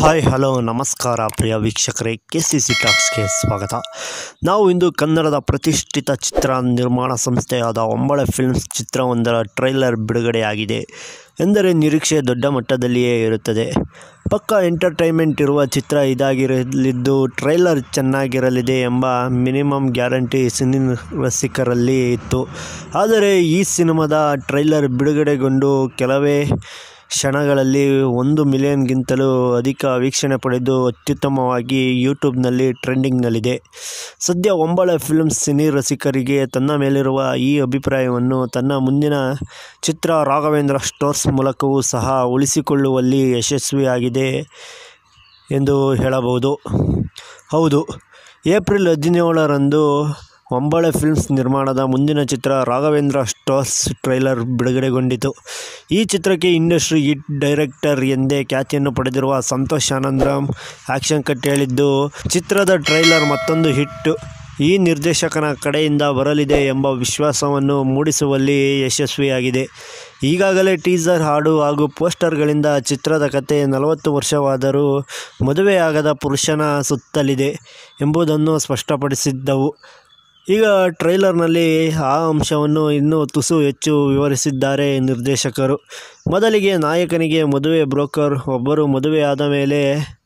hi hello ನಮಸ್ಕಾರ ಪ್ರಿಯ ವೀಕ್ಷಕರೇ K C C ಟಾಕ್ಸ್ಗೆ ಸ್ವಾಗತ ನಾವು ಇಂದು ಕನ್ನಡದ ಪ್ರತಿಷ್ಠಿತ ಚಿತ್ರ ನಿರ್ಮಾಣ ಸಂಸ್ಥೆಯಾದ ಒಂಬಳೆ ಫಿಲ್ಮ್ಸ್ ಚಿತ್ರವೊಂದರ ಟ್ರೈಲರ್ ಬಿಡುಗಡೆಯಾಗಿದೆ ಎಂದರೆ ನಿರೀಕ್ಷೆ ದೊಡ್ಡ ಮಟ್ಟದಲ್ಲಿಯೇ ಇರುತ್ತದೆ ಪಕ್ಕ ಎಂಟರ್ಟೈನ್ಮೆಂಟ್ ಇರುವ ಚಿತ್ರ ಇದಾಗಿರಲಿದ್ದು ಟ್ರೈಲರ್ ಚೆನ್ನಾಗಿರಲಿದೆ ಎಂಬ ಮಿನಿಮಮ್ ಗ್ಯಾರಂಟಿ ಸಿನಿ ರಸಿಕರಲ್ಲಿ ಇತ್ತು ಆದರೆ ಈ ಸಿನಿಮಾದ ಟ್ರೈಲರ್ ಬಿಡುಗಡೆಗೊಂಡು ಕೆಲವೇ ಕ್ಷಣಗಳಲ್ಲಿ ಒಂದು ಮಿಲಿಯನ್ಗಿಂತಲೂ ಅಧಿಕ ವೀಕ್ಷಣೆ ಪಡೆದು ಅತ್ಯುತ್ತಮವಾಗಿ ಯೂಟ್ಯೂಬ್ನಲ್ಲಿ ಟ್ರೆಂಡಿಂಗ್ನಲ್ಲಿದೆ ಸದ್ಯ ಒಂಬಳೆ ಫಿಲ್ಮ್ಸ್ ಸಿನಿ ರಸಿಕರಿಗೆ ತನ್ನ ಮೇಲಿರುವ ಈ ಅಭಿಪ್ರಾಯವನ್ನು ತನ್ನ ಮುಂದಿನ ಚಿತ್ರ ರಾಘವೇಂದ್ರ ಸ್ಟೋರ್ಸ್ ಮೂಲಕವೂ ಸಹ ಉಳಿಸಿಕೊಳ್ಳುವಲ್ಲಿ ಯಶಸ್ವಿಯಾಗಿದೆ ಎಂದು ಹೇಳಬಹುದು ಹೌದು ಏಪ್ರಿಲ್ ಹದಿನೇಳರಂದು ಒಂಬಳೆ ಫಿಲ್ಮ್ಸ್ ನಿರ್ಮಾಣದ ಮುಂದಿನ ಚಿತ್ರ ರಾಘವೇಂದ್ರ ಸ್ಟೋರ್ಸ್ ಟ್ರೈಲರ್ ಬಿಡುಗಡೆಗೊಂಡಿತು ಈ ಚಿತ್ರಕ್ಕೆ ಇಂಡಸ್ಟ್ರಿ ಹಿಟ್ ಡೈರೆಕ್ಟರ್ ಎಂದೇ ಖ್ಯಾತಿಯನ್ನು ಪಡೆದಿರುವ ಸಂತೋಷ್ ಆನಂದರಾಮ್ ಆ್ಯಕ್ಷನ್ ಕಟ್ ಹೇಳಿದ್ದು ಚಿತ್ರದ ಟ್ರೈಲರ್ ಮತ್ತೊಂದು ಹಿಟ್ ಈ ನಿರ್ದೇಶಕನ ಕಡೆಯಿಂದ ಬರಲಿದೆ ಎಂಬ ವಿಶ್ವಾಸವನ್ನು ಮೂಡಿಸುವಲ್ಲಿ ಯಶಸ್ವಿಯಾಗಿದೆ ಈಗಾಗಲೇ ಟೀಸರ್ ಹಾಡು ಹಾಗೂ ಪೋಸ್ಟರ್ಗಳಿಂದ ಚಿತ್ರದ ಕತೆ ನಲವತ್ತು ವರ್ಷವಾದರೂ ಮದುವೆಯಾಗದ ಪುರುಷನ ಸುತ್ತಲಿದೆ ಎಂಬುದನ್ನು ಸ್ಪಷ್ಟಪಡಿಸಿದ್ದವು ಈಗ ಟ್ರೈಲರ್ನಲ್ಲಿ ಆ ಅಂಶವನ್ನು ಇನ್ನೂ ತುಸು ಹೆಚ್ಚು ವಿವರಿಸಿದ್ದಾರೆ ನಿರ್ದೇಶಕರು ಮೊದಲಿಗೆ ನಾಯಕನಿಗೆ ಮದುವೆ ಬ್ರೋಕರ್ ಒಬ್ಬರು ಮದುವೆಯಾದ ಮೇಲೆ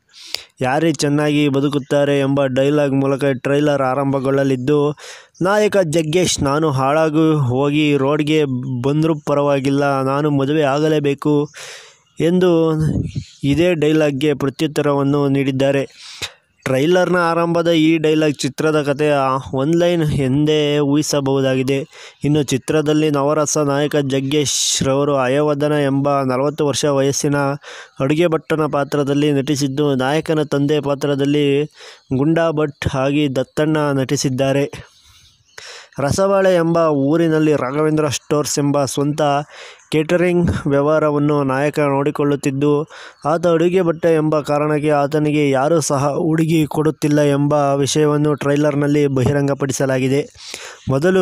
ಯಾರೇ ಚೆನ್ನಾಗಿ ಬದುಕುತ್ತಾರೆ ಎಂಬ ಡೈಲಾಗ್ ಮೂಲಕ ಟ್ರೈಲರ್ ಆರಂಭಗೊಳ್ಳಲಿದ್ದು ನಾಯಕ ಜಗ್ಗೇಶ್ ನಾನು ಹಾಳಾಗಿ ಹೋಗಿ ರೋಡ್ಗೆ ಬಂದರೂ ಪರವಾಗಿಲ್ಲ ನಾನು ಮದುವೆ ಆಗಲೇಬೇಕು ಎಂದು ಇದೇ ಡೈಲಾಗ್ಗೆ ಪ್ರತ್ಯುತ್ತರವನ್ನು ನೀಡಿದ್ದಾರೆ ಟ್ರೈಲರ್ನ ಆರಂಭದ ಈ ಡೈಲಾಗ್ ಚಿತ್ರದ ಕಥೆಯ ಒನ್ ಲೈನ್ ಎಂದೇ ಊಹಿಸಬಹುದಾಗಿದೆ ಇನ್ನು ಚಿತ್ರದಲ್ಲಿ ನವರಸ ನಾಯಕ ಜಗ್ಗೇಶ್ ರವರು ಹಯವದನ ಎಂಬ ನಲವತ್ತು ವರ್ಷ ವಯಸ್ಸಿನ ಅಡುಗೆ ಭಟ್ಟನ ಪಾತ್ರದಲ್ಲಿ ನಟಿಸಿದ್ದು ನಾಯಕನ ತಂದೆ ಪಾತ್ರದಲ್ಲಿ ಗುಂಡಾ ಭಟ್ ಆಗಿ ದತ್ತಣ್ಣ ನಟಿಸಿದ್ದಾರೆ ರಸಬಾಳೆ ಎಂಬ ಊರಿನಲ್ಲಿ ರಾಘವೇಂದ್ರ ಸ್ಟೋರ್ಸ್ ಎಂಬ ಸ್ವಂತ ಕೇಟರಿಂಗ್ ವ್ಯವಹಾರವನ್ನು ನಾಯಕ ನೋಡಿಕೊಳ್ಳುತ್ತಿದ್ದು ಆತ ಅಡುಗೆ ಭಟ್ಟೆ ಎಂಬ ಕಾರಣಕ್ಕೆ ಆತನಿಗೆ ಯಾರೂ ಸಹ ಹುಡುಗಿ ಕೊಡುತ್ತಿಲ್ಲ ಎಂಬ ವಿಷಯವನ್ನು ಟ್ರೈಲರ್ನಲ್ಲಿ ಬಹಿರಂಗಪಡಿಸಲಾಗಿದೆ ಮೊದಲು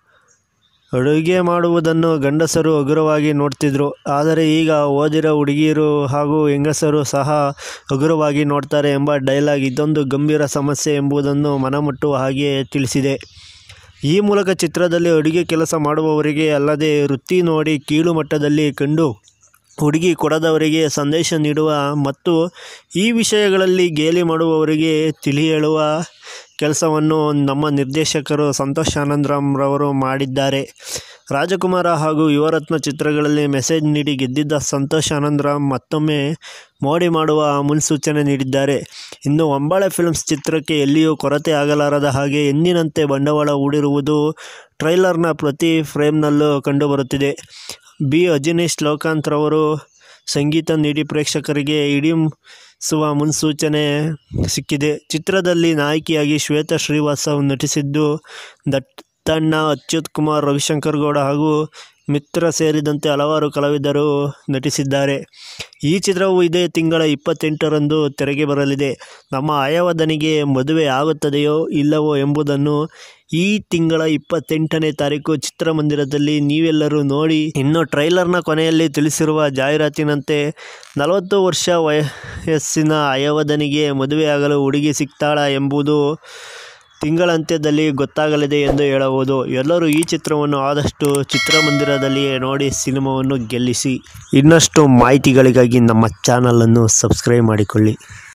ಅಡುಗೆ ಮಾಡುವುದನ್ನು ಗಂಡಸರು ಹಗುರವಾಗಿ ನೋಡ್ತಿದ್ರು ಆದರೆ ಈಗ ಓದಿರೋ ಹುಡುಗಿಯರು ಹಾಗೂ ಹೆಂಗಸರು ಸಹ ಹಗುರವಾಗಿ ನೋಡ್ತಾರೆ ಎಂಬ ಡೈಲಾಗ್ ಇದೊಂದು ಗಂಭೀರ ಸಮಸ್ಯೆ ಎಂಬುದನ್ನು ಮನಮುಟ್ಟುವ ಹಾಗೆ ತಿಳಿಸಿದೆ ಈ ಮೂಲಕ ಚಿತ್ರದಲ್ಲಿ ಅಡುಗೆ ಕೆಲಸ ಮಾಡುವವರಿಗೆ ಅಲ್ಲದೆ ವೃತ್ತಿ ನೋಡಿ ಕೀಳು ಮಟ್ಟದಲ್ಲಿ ಕಂಡು ಹುಡುಗಿ ಕೊಡದವರಿಗೆ ಸಂದೇಶ ನೀಡುವ ಮತ್ತು ಈ ವಿಷಯಗಳಲ್ಲಿ ಗೇಲಿ ಮಾಡುವವರಿಗೆ ತಿಳಿ ಹೇಳುವ ಕೆಲಸವನ್ನು ನಮ್ಮ ನಿರ್ದೇಶಕರು ಸಂತೋಷ್ ಆನಂದರಾಮ್ ರವರು ಮಾಡಿದ್ದಾರೆ ರಾಜಕುಮಾರ ಹಾಗೂ ಯುವರತ್ನ ಚಿತ್ರಗಳಲ್ಲಿ ಮೆಸೇಜ್ ನೀಡಿ ಗೆದ್ದಿದ್ದ ಸಂತೋಷ್ ಆನಂದರಾಮ್ ಮತ್ತೊಮ್ಮೆ ಮೋಡಿ ಮಾಡುವ ಮುನ್ಸೂಚನೆ ನೀಡಿದ್ದಾರೆ ಇನ್ನು ಒಂಬಾಳೆ ಫಿಲ್ಮ್ಸ್ ಚಿತ್ರಕ್ಕೆ ಎಲ್ಲಿಯೂ ಕೊರತೆ ಆಗಲಾರದ ಹಾಗೆ ಎಂದಿನಂತೆ ಬಂಡವಾಳ ಹೂಡಿರುವುದು ಟ್ರೈಲರ್ನ ಪ್ರತಿ ಫ್ರೇಮ್ನಲ್ಲೂ ಕಂಡುಬರುತ್ತಿದೆ ಬಿ ಅಜಿನೀಶ್ ಲೋಕಾಂತ್ ರವರು ಸಂಗೀತ ನೀಡಿ ಪ್ರೇಕ್ಷಕರಿಗೆ ಹಿಡಿಸುವ ಮುನ್ಸೂಚನೆ ಸಿಕ್ಕಿದೆ ಚಿತ್ರದಲ್ಲಿ ನಾಯಕಿಯಾಗಿ ಶ್ವೇತಾ ಶ್ರೀವಾಸ್ತವ್ ನಟಿಸಿದ್ದು ದತ್ತಣ್ಣ ಅಚ್ಯುತ್ ಕುಮಾರ್ ರವಿಶಂಕರ್ ಗೌಡ ಹಾಗೂ ಮಿತ್ರ ಸೇರಿದಂತೆ ಹಲವಾರು ಕಲಾವಿದರು ನಟಿಸಿದ್ದಾರೆ ಈ ಚಿತ್ರವು ಇದೇ ತಿಂಗಳ ಇಪ್ಪತ್ತೆಂಟರಂದು ತೆರೆಗೆ ಬರಲಿದೆ ನಮ್ಮ ಆಯವದನಿಗೆ ಮದುವೆ ಆಗುತ್ತದೆಯೋ ಇಲ್ಲವೋ ಎಂಬುದನ್ನು ಈ ತಿಂಗಳ ಇಪ್ಪತ್ತೆಂಟನೇ ತಾರೀಕು ಚಿತ್ರಮಂದಿರದಲ್ಲಿ ನೀವೆಲ್ಲರೂ ನೋಡಿ ಇನ್ನು ಟ್ರೈಲರ್ನ ಕೊನೆಯಲ್ಲಿ ತಿಳಿಸಿರುವ ಜಾಹೀರಾತಿನಂತೆ ನಲವತ್ತು ವರ್ಷ ವಯಸ್ಸಿನ ಆಯವದನಿಗೆ ಮದುವೆಯಾಗಲು ಹುಡುಗಿ ಸಿಗ್ತಾಳಾ ಎಂಬುದು ತಿಂಗಳಂತ್ಯದಲ್ಲಿ ಗೊತ್ತಾಗಲಿದೆ ಎಂದು ಹೇಳಬಹುದು ಎಲ್ಲರೂ ಈ ಚಿತ್ರವನ್ನು ಆದಷ್ಟು ಚಿತ್ರಮಂದಿರದಲ್ಲಿಯೇ ನೋಡಿ ಸಿನಿಮಾವನ್ನು ಗೆಲ್ಲಿಸಿ ಇನ್ನಷ್ಟು ಮಾಹಿತಿಗಳಿಗಾಗಿ ನಮ್ಮ ಚಾನಲನ್ನು ಸಬ್ಸ್ಕ್ರೈಬ್ ಮಾಡಿಕೊಳ್ಳಿ